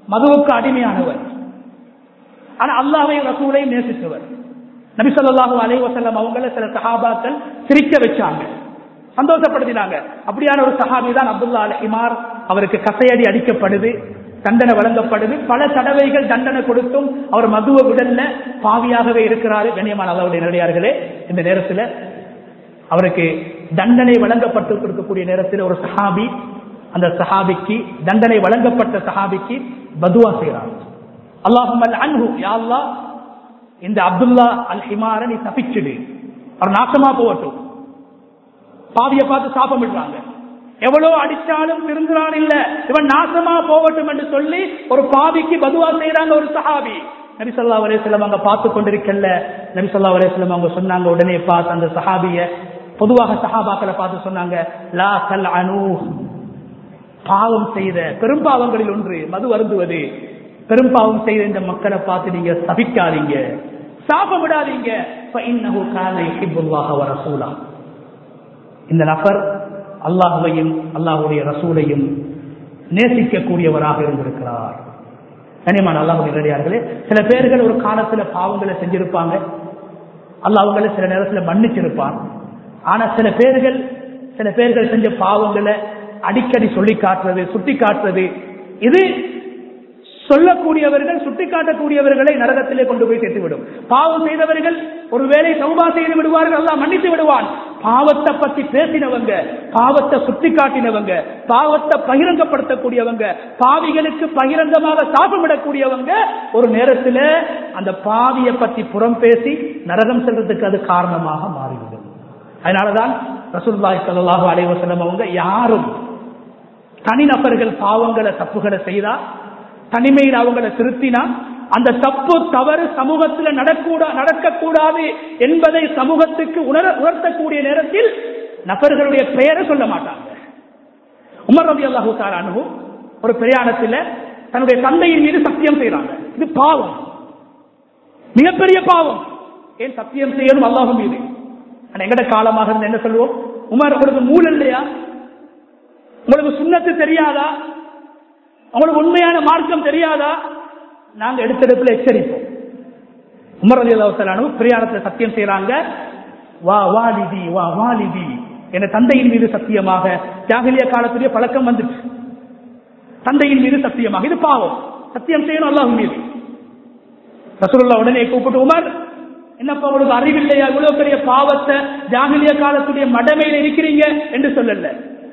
[SPEAKER 1] மதுவுக்கு அடிமையானவர் ஆனா அல்லாவையும் ரசூலையும் நேசித்தவர் நபி சொல்லாஹு அலை வசல்லம் அவங்கள சில சஹாபாக்கள் சிரிக்க வச்சாங்க சந்தோஷப்படுத்தினாங்க அப்படியான ஒரு சஹாபி தான் அப்துல்லா அல் இமார் அவருக்கு கசையடி அடிக்கப்படுது தண்டனை வழங்கப்படுது பல தடவைகள் தண்டனை கொடுத்தும் அவர் மதுவ விடல்ல பாவியாகவே இருக்கிறாரு கண்ணியமான அளவுடைய நடிகார்களே இந்த நேரத்தில் அவருக்கு தண்டனை வழங்கப்பட்டு இருக்கக்கூடிய நேரத்தில் ஒரு சஹாபி அந்த சஹாபிக்கு தண்டனை வழங்கப்பட்ட சஹாபிக்கு பதுவா செய்கிறார் அல்லாஹும் அல் அன்ஹு யாழ்லா இந்த அப்துல்லா அல் ஹிமார நீ தப்பிச்சுடு அவர் நாசமா போகட்டும் பாவியை பார்த்து சாப்பமிடுறாங்க எவ்வளவு அடிச்சாலும் திருந்துறான் இல்ல இவன் நாசமா போகட்டும் என்று சொல்லி ஒரு பாவிக்கு பதுவா செய்யறாங்க ஒரு சஹாபி நபிசல்லா அலேஸ்லம் அங்க பார்த்து கொண்டிருக்கல நபிசல்லா அலேஸ்லம் அவங்க சொன்னாங்க உடனே பார்த்து அந்த சஹாபிய பொதுவாக சஹாபாக்களை பார்த்து சொன்னாங்க லா கல் அனு பாவம் செய்த பெரும்பாவங்களில் ஒன்று மது வருந்துவது பெரும்பாவம் செய்த இந்த மக்களை பார்த்து நீங்க சபிக்காதீங்க சாபமிடாதீங்க இந்த நபர் அல்லாஹுவையும் அல்லாஹுடைய ரசூலையும் நேசிக்கக்கூடியவராக இருந்திருக்கிறார் கனிமான அல்லாஹுடைய நேரடியார்களே சில பேர்கள் ஒரு காலத்துல பாவங்களை செஞ்சிருப்பாங்க அல்லாஹ் அவங்களை சில நேரத்தில் மன்னிச்சிருப்பான் ஆனா சில பேர்கள் சில பேர்கள் செஞ்ச பாவங்களை அடிக்கடி சொல்லி காட்டுறது சுட்டி காட்டுறது இது சொல்லக்கூடியவர்கள் சுட்டிக்காட்டக்கூடியவர்களை நரகத்திலே கொண்டு போய் சேர்த்துவிடும் பாவம் செய்தவர்கள் ஒருவேளை சௌபா செய்து விடுவார்கள் அல்ல மன்னித்து விடுவான் பாவத்தை பத்தி பேசினவங்க பாவத்தை சுட்டி காட்டினவங்க பாவத்தை பகிரங்கப்படுத்தக்கூடியவங்க பாவிகளுக்கு பகிரங்கமாக சாபமிடக்கூடியவங்க ஒரு நேரத்தில் அந்த பாவியை பத்தி புறம் பேசி நரகம் செல்றதுக்கு அது காரணமாக மாறிவிடும் அதனாலதான் ரசூல்லாய் சல்லாஹூ அலைவசலம் அவங்க யாரும் தனிநபர்கள் பாவங்களை தப்புகளை செய்தா தனிமையில் அவங்களை திருத்தினா அந்த தப்பு தவறு சமூகத்தில் நடக்கூடா நடக்கக்கூடாது என்பதை சமூகத்துக்கு உணர உணர்த்தக்கூடிய நேரத்தில் நபர்களுடைய பெயரை சொல்ல மாட்டாங்க உமர் ரபி அல்லாஹூ தாரானு ஒரு பிரயாணத்தில் தன்னுடைய தந்தையின் மீது சத்தியம் செய்யறாங்க இது பாவம் மிகப்பெரிய பாவம் ஏன் சத்தியம் செய்யணும் அல்லாஹும் மீது எங்கட காலமாக இருந்து என்ன சொல்லுவோம் உமர் உங்களுக்கு மூல இல்லையா உங்களுக்கு சுண்ணத்து தெரியாதா உங்களுக்கு உண்மையான மார்க்கம் தெரியாதா நாங்க எடுத்தெடுப்புல எச்சரிப்போம் உமர் அலி அல்லாஹு பிரயாணத்தில் சத்தியம் செய்யறாங்க வா வாலிதி வா வாலிதி என தந்தையின் மீது சத்தியமாக ஜாகிலிய காலத்துடைய பழக்கம் வந்துச்சு தந்தையின் மீது சத்தியமாக இது பாவம் சத்தியம் செய்யணும் அல்லாஹ் மீது ரசூலுல்லா உடனே கூப்பிட்டு உமர் என்னப்பா உங்களுக்கு அறிவில்லையா இவ்வளவு பெரிய பாவத்தை ஜாகிலிய காலத்துடைய மடமையில் இருக்கிறீங்க என்று சொல்லல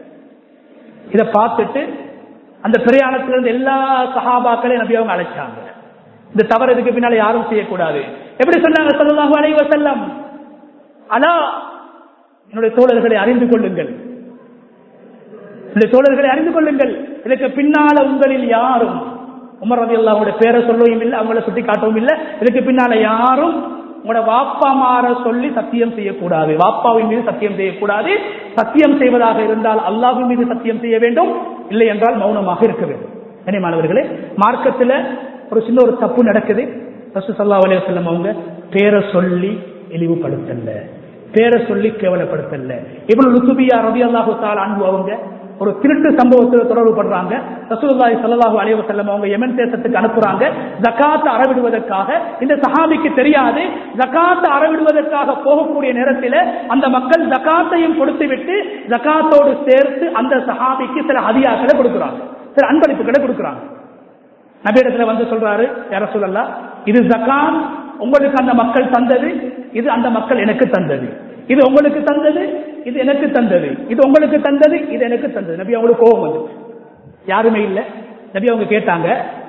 [SPEAKER 1] இதை பார்த்துட்டு அந்த பிரயாணத்திலிருந்து எல்லா சகாபாக்களையும் நபி அவங்க அழைச்சாங்க இந்த தவறு இதுக்கு பின்னால யாரும் செய்யக்கூடாது எப்படி சொன்னாங்க சொல்லலாம் அலைவ செல்லம் ஆனா என்னுடைய தோழர்களை அறிந்து கொள்ளுங்கள் என்னுடைய தோழர்களை அறிந்து கொள்ளுங்கள் இதுக்கு பின்னால உங்களில் யாரும் உமர் ரவி அல்லாவுடைய பேரை சொல்லவும் இல்லை அவங்கள சுட்டி காட்டவும் இல்லை இதுக்கு பின்னால யாரும் உங்களோட வாப்பா மாற சொல்லி சத்தியம் செய்யக்கூடாது வாப்பாவின் மீது சத்தியம் செய்யக்கூடாது சத்தியம் செய்வதாக இருந்தால் அல்லாவின் மீது சத்தியம் செய்ய வேண்டும் இல்லை என்றால் மௌனமாக இருக்க வேண்டும் கனிமானவர்களே மார்க்கத்தில் ஒரு சின்ன ஒரு தப்பு நடக்குது ரசூ சல்லா அலைய செல்லம் அவங்க பேரை சொல்லி இழிவுபடுத்தல பேரை சொல்லி கேவலப்படுத்தல இவ்வளவு லுத்துபியா ரவி அல்லாஹு தால் அன்பு அவங்க ஒரு திருட்டு சம்பவத்தில் தொடர்பு படுறாங்க ரசூலுல்லாஹி ஸல்லல்லாஹு அலைஹி வஸல்லம் அவங்க யமன் தேசத்துக்கு அனுப்புறாங்க ஜகாத் அறவிடுவதற்காக இந்த சஹாபிக்கு தெரியாது ஜகாத் அறவிடுவதற்காக போகக்கூடிய நேரத்தில் அந்த மக்கள் ஜகாத்தையும் கொடுத்து விட்டு ஜகாத்தோடு சேர்த்து அந்த சஹாபிக்கு சில ஹதியாக்களை கொடுக்குறாங்க சில அன்பளிப்புகளை கொடுக்குறாங்க நபியிடத்துல வந்து சொல்றாரு யார சொல்லலாம் இது ஜகாத் உங்களுக்கு அந்த மக்கள் தந்தது இது அந்த மக்கள் எனக்கு தந்தது இது உங்களுக்கு தந்தது இது எனக்கு தந்தது இது உங்களுக்கு தந்தது இது எனக்கு தந்தது நபி அவங்களுக்கு கோபம் வந்து யாருமே இல்லை நபி அவங்க கேட்டாங்க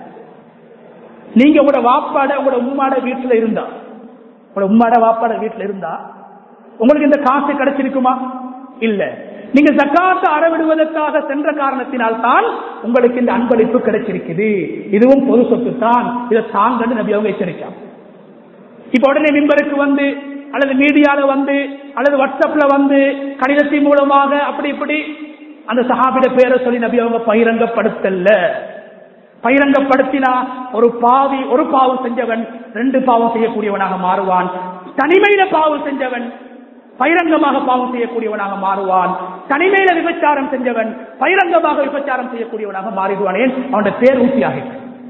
[SPEAKER 1] நீங்க உங்களோட வாப்பாட உங்களோட உம்மாட வீட்டுல இருந்தா உங்களோட உம்மாட வாப்பாட வீட்டுல இருந்தா உங்களுக்கு இந்த காசு கிடைச்சிருக்குமா இல்ல நீங்க ஜக்காத்து அறவிடுவதற்காக சென்ற காரணத்தினால் தான் உங்களுக்கு இந்த அன்பளிப்பு கிடைச்சிருக்குது இதுவும் பொது சொத்து தான் இதை தாங்கன்னு நபி அவங்க எச்சரிக்காங்க இப்ப உடனே மிம்பருக்கு வந்து அல்லது மீடியால வந்து அல்லது வாட்ஸ்அப்ல வந்து கடிதத்தின் மூலமாக அப்படி இப்படி அந்த சஹாபிட பேரை சொல்லி நபி அவங்க பகிரங்கப்படுத்தல பகிரங்கப்படுத்தினா ஒரு பாவி ஒரு பாவம் செஞ்சவன் ரெண்டு பாவம் செய்யக்கூடியவனாக மாறுவான் தனிமையில பாவம் செஞ்சவன் பகிரங்கமாக பாவம் செய்யக்கூடியவனாக மாறுவான் தனிமையில விபச்சாரம் செஞ்சவன் பகிரங்கமாக விபச்சாரம் செய்யக்கூடியவனாக மாறிடுவான் ஏன் அவனுடைய பேர் ஊட்டியாக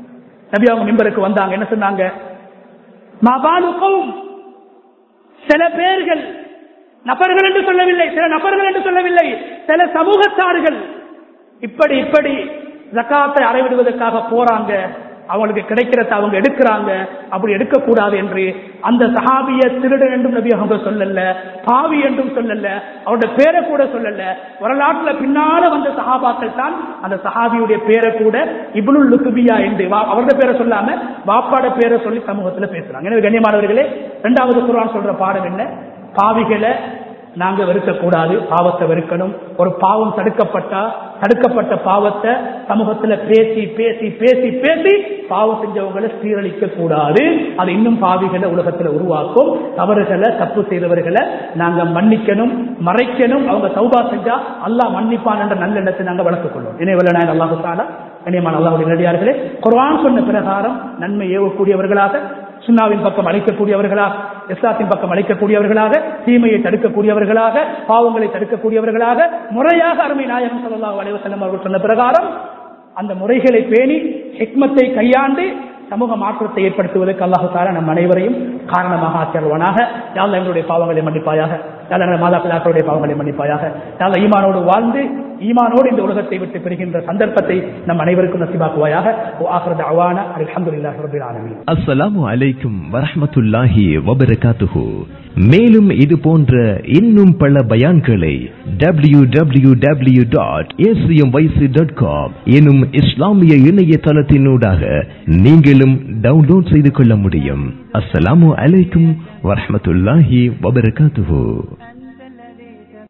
[SPEAKER 1] நபி அவங்க மிம்பருக்கு வந்தாங்க என்ன சொன்னாங்க மாபாலுக்கும் சில பேர்கள் நபர்கள் என்று சொல்லவில்லை சில நபர்கள் என்று சொல்லவில்லை சில சமூகத்தார்கள் இப்படி இப்படி ஜக்காத்தை அறைவிடுவதற்காக போறாங்க அவங்களுக்கு கிடைக்கிறத அவங்க எடுக்கிறாங்க அப்படி எடுக்கக்கூடாது என்று அந்த சஹாபிய திருடன் என்றும் நபி அவங்க சொல்லல பாவி என்றும் சொல்லல அவருடைய பேரை கூட சொல்லல வரலாற்றுல பின்னால வந்த சஹாபாக்கள் தான் அந்த சஹாபியுடைய பேரை கூட இப்னுல் லுக்குபியா என்று வா- அவருடைய பேரை சொல்லாம பாப்பாட பேரை சொல்லி சமூகத்துல பேசுறாங்க எனவே கண்ணியமானவர்களே இரண்டாவது குர்ஆன் சொல்ற பாடம் என்ன பாவிகளை நாங்க வெறுக்கக்கூடாது பாவத்தை வெறுக்கணும் ஒரு பாவம் தடுக்கப்பட்டா தடுக்கப்பட்ட பாவத்தை சமூகத்துல பேசி பேசி பேசி பேசி பாவம் செஞ்சவங்களை சீரழிக்க கூடாது அது இன்னும் பாவிகளை உலகத்துல உருவாக்கும் தவறுகளை தப்பு செய்தவர்களை நாங்க மன்னிக்கணும் மறைக்கணும் அவங்க சௌபா செஞ்சா அல்லாஹ் மன்னிப்பான் என்ற நல்லெண்ணத்தை நாங்க வளர்த்துக் கொள்ளும் இணைவல்ல நான் அல்லாஹு தாலா கண்ணியமான அல்லாஹுடைய நடிகார்களே குர்ஆன் சொன்ன பிரகாரம் நன்மை ஏவக்கூடியவர்களாக சுண்ணாவின் பக்கம் அழைக்கக்கூடியவர்களாக இஸ்லாத்தின் பக்கம் அழைக்கக்கூடியவர்களாக தீமையை தடுக்கக்கூடியவர்களாக பாவங்களை தடுக்கக்கூடியவர்களாக முறையாக அருமை நாயகம் ஸல்லல்லாஹு அலைஹி வஸல்லம் அவர்கள் சொன்ன பிரகாரம் அந்த முறைகளை பேணி ஹிக்மத்தை கையாண்டு சமூக மாற்றத்தை ஏற்படுத்துவதற்கு அல்லாஹு தாலா நம் அனைவரையும் காரணமாக ஆக்கியல்வானாக யாழ்ல எங்களுடைய பாவங்களை மன்னிப்பாயாக யாழ்ல எங்கள் மாதா பிதாக்களுடைய பாவங்களை மன்னிப்பாயாக யாழ்ல ஈமானோடு வாழ்ந்து ஈமானோடு இந்த உலகத்தை விட்டு பெறுகின்ற சந்தர்ப்பத்தை நம் அனைவருக்கும் நசிபாக்குவாயாக ஆகிறது அவான அல்ஹம்துலில்லாஹி ரப்பில் ஆலமீன்
[SPEAKER 2] அஸ்ஸலாமு அலைக்கும் வரஹ்மத்துல்லாஹி வபரகாத்துஹு மேலும் இது போன்ற இன்னும் பல பயான்களை W W W dot dot com எனும் இஸ்லாமிய இணையதளத்தினூடாக நீங்களும் டவுன்லோட் செய்து கொள்ள முடியும் அஸ்ஸலாமு அலைக்கும் வரஹ்மத்துல்லாஹி வபரகாத்துஹு